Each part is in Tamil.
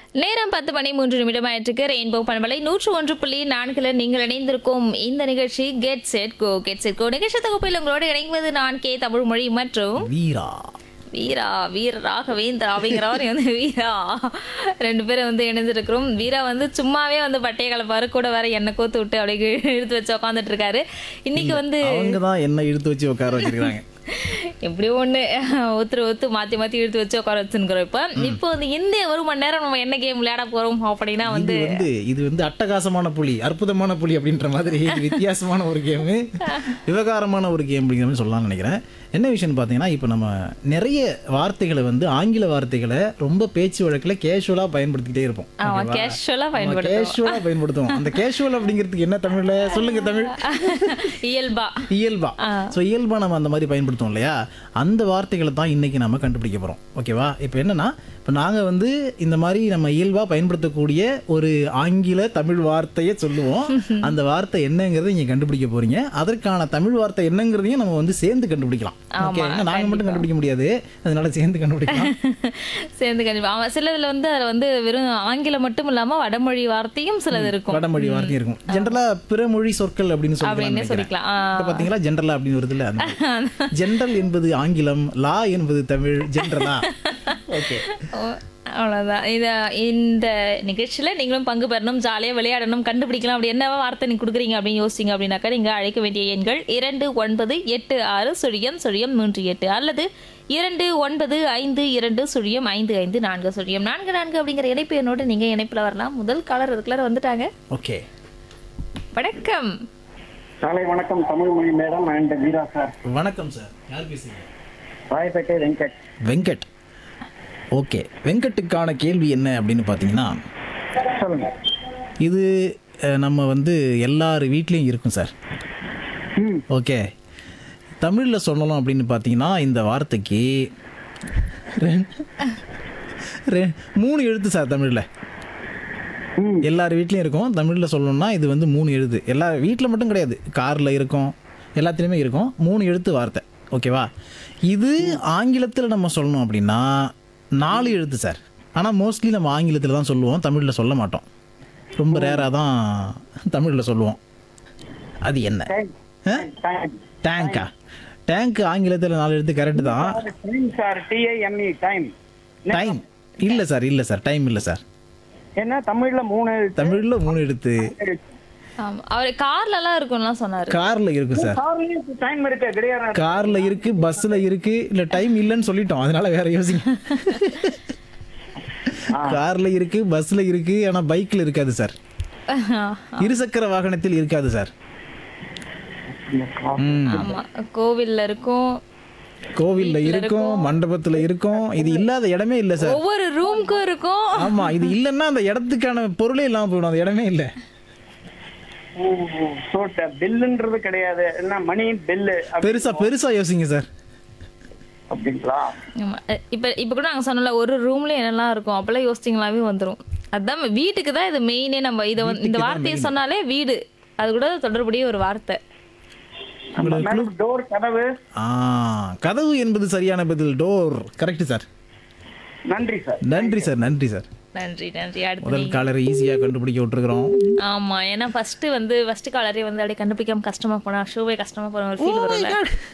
நேரம் பத்து மணி மூன்று நிமிடம் ஆயிற்றுக்கு ரெயின்போ பண்பலை நூற்று ஒன்று புள்ளி நான்குல நீங்கள் இணைந்திருக்கும் இந்த நிகழ்ச்சி get set go get set go நிகழ்ச்சி தொகுப்பில் உங்களோடு இணைவது நான் கே தமிழ்மொழி மற்றும் வீரா வீரா வீர ராகவேந்திரா அப்படிங்கிறவர் வந்து வீரா ரெண்டு பேரும் வந்து இணைஞ்சிருக்கிறோம் வீரா வந்து சும்மாவே வந்து பட்டைய கலப்பாரு கூட வேற எண்ணெய் கோத்து விட்டு அப்படியே இழுத்து வச்சு உட்காந்துட்டு இருக்காரு இன்னைக்கு வந்து அவங்க தான் என்ன இழுத்து வச்சு உட்கார வச்சிருக்காங்க எப்படியோ ஒண்ணு ஒருத்தர் ஒத்து மாத்தி மாத்தி இழுத்து வச்சு உட்கார வச்சுருக்கிறோம் இப்ப இப்போ வந்து இந்த ஒரு மணி நேரம் நம்ம என்ன கேம் விளையாட போறோம் அப்படின்னா இது வந்து வந்து இது வந்து அட்டகாசமான புலி அற்புதமான புலி அப்படின்ற மாதிரி இது வித்தியாசமான ஒரு கேமு விவகாரமான ஒரு கேம் அப்படிங்கிற மாதிரி சொல்லலாம்னு நினைக்கிறேன் என்ன விஷயம்னு பார்த்தீங்கன்னா இப்போ நம்ம நிறைய வார்த்தைகளை வந்து ஆங்கில வார்த்தைகளை ரொம்ப பேச்சு வழக்கில் கேஷுவலாக பயன்படுத்திக்கிட்டே இருப்போம் ஆமா கேஷுவலா பயன்படுத்துவோம் கேஷுவலாக பயன்படுத்துவோம் அந்த கேஷுவல் அப்படிங்கிறதுக்கு என்ன தமிழ்ல சொல்லுங்க தமிழ் இயல்பா இயல்பா ஸோ இயல்பா நம்ம அந்த மாதிரி பயன்படுத்துவோம் இல்லையா அந்த வார்த்தைகளை தான் இன்னைக்கு நம்ம கண்டுபிடிக்க போறோம் ஓகேவா இப்போ என்னன்னா இப்போ நாங்கள் வந்து இந்த மாதிரி நம்ம இயல்பா பயன்படுத்தக்கூடிய ஒரு ஆங்கில தமிழ் வார்த்தையை சொல்லுவோம் அந்த வார்த்தை என்னங்கிறத நீங்க கண்டுபிடிக்க போறீங்க அதற்கான தமிழ் வார்த்தை என்னங்கிறதையும் நம்ம வந்து சேர்ந்து கண்டுபிடிக்கலாம் ஓகே நாங்கள் மட்டும் கண்டுபிடிக்க முடியாது அதனால சேர்ந்து கண்டுபிடிக்கலாம் சேர்ந்து கண்டிப்பா ஆமா சிலதுல வந்து அதுல வந்து வெறும் ஆங்கிலம் மட்டும் இல்லாம வடமொழி வார்த்தையும் சிலது இருக்கும் வடமொழி வார்த்தை இருக்கும் ஜென்ரலா பிற மொழி சொற்கள் அப்படின்னு அப்படின்னு சொல்லி சொல்லிக்கலாம் ஆ. இப்போ பார்த்தீங்களா ஜென்ரலா அப்படின்னு வருது இல்லை ஜென்ரல் என்பது ஆங்கிலம் லா என்பது தமிழ் ஜென்ரலா ஓகே ஓ, அவ்வளவுதான் இத இந்த நிகழ்ச்சியில நீங்களும் பங்கு பெறணும் ஜாலியா விளையாடணும் கண்டுபிடிக்கலாம் அப்படி என்ன வார்த்தை நீங்க கொடுக்குறீங்க அப்படின்னு யோசிங்க அப்படின்னாக்கா நீங்க அழைக்க வேண்டிய எண்கள் இரண்டு ஒன்பது எட்டு ஆறு சுழியம் சுழியம் மூன்று எட்டு அல்லது இரண்டு ஒன்பது ஐந்து இரண்டு சுழியம் ஐந்து ஐந்து நான்கு சுழியம் நான்கு நான்கு அப்படிங்கிற இணைப்பு எண்ணோடு நீங்க இணைப்புல வரலாம் முதல் காலர் அதுக்குள்ள வந்துட்டாங்க ஓகே வணக்கம் காலை வணக்கம் Tamizh Mozhi madam and Veera sir வணக்கம் சார் யார் பேசுறீங்க ராயப்பேட்டை வெங்கட் வெங்கட் ஓகே வெங்கட்டுக்கான கேள்வி என்ன அப்படின்னு பார்த்தீங்கன்னா சொல்லுங்க இது அஹ், நம்ம வந்து எல்லார் வீட்லேயும் இருக்கும் சார் ம் ஓகே தமிழில் சொல்லணும் அப்படின்னு பார்த்தீங்கன்னா இந்த வார்த்தைக்கு ரெண்டு- ரெ- மூணு எழுத்து சார் தமிழில் ம் எல்லார் வீட்லேயும் இருக்கும் தமிழில் சொல்லணும்னா இது வந்து மூணு எழுத்து எல்லா வீட்டில் மட்டும் கிடையாது காரில் இருக்கும் எல்லாத்துலேயுமே இருக்கும் மூணு எழுத்து வார்த்தை ஓகேவா இது ஆங்கிலத்தில் நம்ம சொல்லணும் அப்படின்னா நாலு எழுத்து சார் ஆனால் மோஸ்ட்லி நம்ம ஆங்கிலத்தில் தான் சொல்லுவோம் தமிழில் சொல்ல மாட்டோம் ரொம்ப ரேராக தான் தமிழில் சொல்லுவோம் அது என்ன டைம் ஆ? டைம் டேங்கா டேங்க் ஆங்கிலத்தில் நாலு எழுத்து கரெக்டு தான் time sir T I M E time time இல்லை சார் இல்லை சார் டைம் இல்லை சார் என்ன தமிழ்ல மூணு தமிழில் மூணு எழுத்து ஆமா அவர் கார்ல எல்லாம் இருக்கும்லாம் சொன்னாரு காரில் இருக்கும் சார் டைம் இருக்கு கிடையாது கார்ல இருக்கு பஸ்ல இருக்கு இல்ல டைம் இல்லைன்னு சொல்லிட்டோம் அதனால வேற யோசிங்க கார்ல இருக்கு பஸ்ல இருக்கு ஆனா பைக்ல இருக்காது சார் இருசக்கர வாகனத்தில் இருக்காது சார் ம். ஆமா கோவில்ல இருக்கும் கோவில்ல இருக்கும் மண்டபத்துல இருக்கும் இது இல்லாத இடமே இல்ல சார் ஒவ்வொரு ரூம்க்கும் இருக்கும் ஆமா இது இல்லைன்னா அந்த இடத்துக்கான பொருளே இல்லாம போயிடும் அந்த இடமே இல்ல பில்லுன்றது கிடையாது என்ன மணி பில்லு பெருசா பெருசா யோசிங்க சார் அப்படிங்களா ஆமா. அஹ் இப்ப இப்ப கூட நாங்க சொன்னல ஒரு ரூம்ல என்னெல்லாம் இருக்கும் அப்பெல்லாம் யோசிச்சிங்களாவே வந்துரும் அதான் வீட்டுக்கு தான் இது மெயினே நம்ம இதை வந்து இந்த வார்த்தையை சொன்னாலே வீடு அது கூட தொடர்புடைய ஒரு வார்த்தை மேடம் டோர் கதவு ஆ கதவு என்பது சரியான பதில் டோர் கரெக்ட் சார் நன்றி சார் நன்றி சார் நன்றி சார் நன்றி நன்றி அடுத்து முதல் காலரை ஈஸியா கண்டுபிடிக்க விட்டுருக்குறோம் ஆமா ஏன்னா ஃபர்ஸ்ட் வந்து ஃபர்ஸ்ட் காலரே வந்து அப்படியே கண்டுபிடிக்காம கஷ்டமா போனா ஷோவே கஷ்டமா போன ஒரு ஃபீல் வரும்ல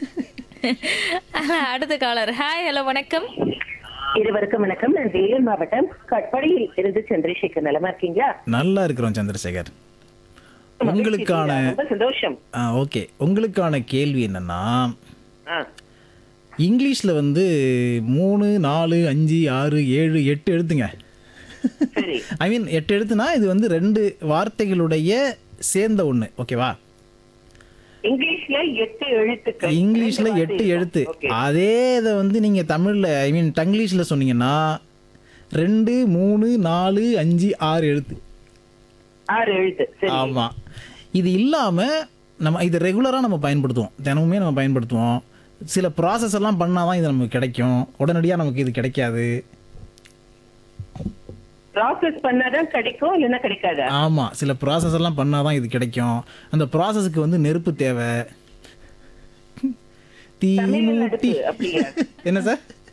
அடுத்த காலர் ஹாய் ஹலோ வணக்கம் இருவருக்கும் வணக்கம் நான் வேலூர் மாவட்டம் கட்படியில் இருந்து சந்திரசேகர் நலமா இருக்கீங்களா நல்லா இருக்கிறோம் சந்திரசேகர் உங்களுக்கான ரொம்ப சந்தோஷம் ஓகே உங்களுக்கான கேள்வி என்னன்னா ஆ, இங்கிலீஷ்ல வந்து மூணு நாலு அஞ்சு ஆறு ஏழு எட்டு எழுத்துங்க சரி ஐ மீன் எட்டு எழுத்துனா இது வந்து ரெண்டு வார்த்தைகளுடைய சேர்ந்த ஒன்று ஓகேவா இங்கிலீஷ்ல எட்டு எழுத்துக்கள் இங்கிலீஷ்ல ரெண்டு எட்டு வார்த்தை எழுத்து இருக்கும். Okay. அதே இதை வந்து நீங்க தமிழ்ல ஐ மீன் டங்கிலீஷ்ல சொன்னீங்கன்னா ரெண்டு மூணு நாலு அஞ்சு ஆறு எழுத்து ஆறு எழுத்து சரி ஆமா இது இல்லாம நம்ம இது ரெகுலரா நம்ம பயன்படுத்துவோம் தினமுமே நம்ம பயன்படுத்துவோம் சில ப்ராசஸ் எல்லாம் பண்ணாதான் இது நமக்கு கிடைக்கும் உடனடியாக நமக்கு இது கிடைக்காது ப்ராசஸ் பண்ணாதான் கிடைக்கும் இல்லைன்னா கிடைக்காதா ஆமா சில ப்ராசஸ் எல்லாம் பண்ணாதான் இது கிடைக்கும் அந்த ப்ராசஸ்க்கு வந்து நெருப்பு தேவை தீ தமிழ்ல மூட்டி நடுப்பு அப்படியா என்ன சார்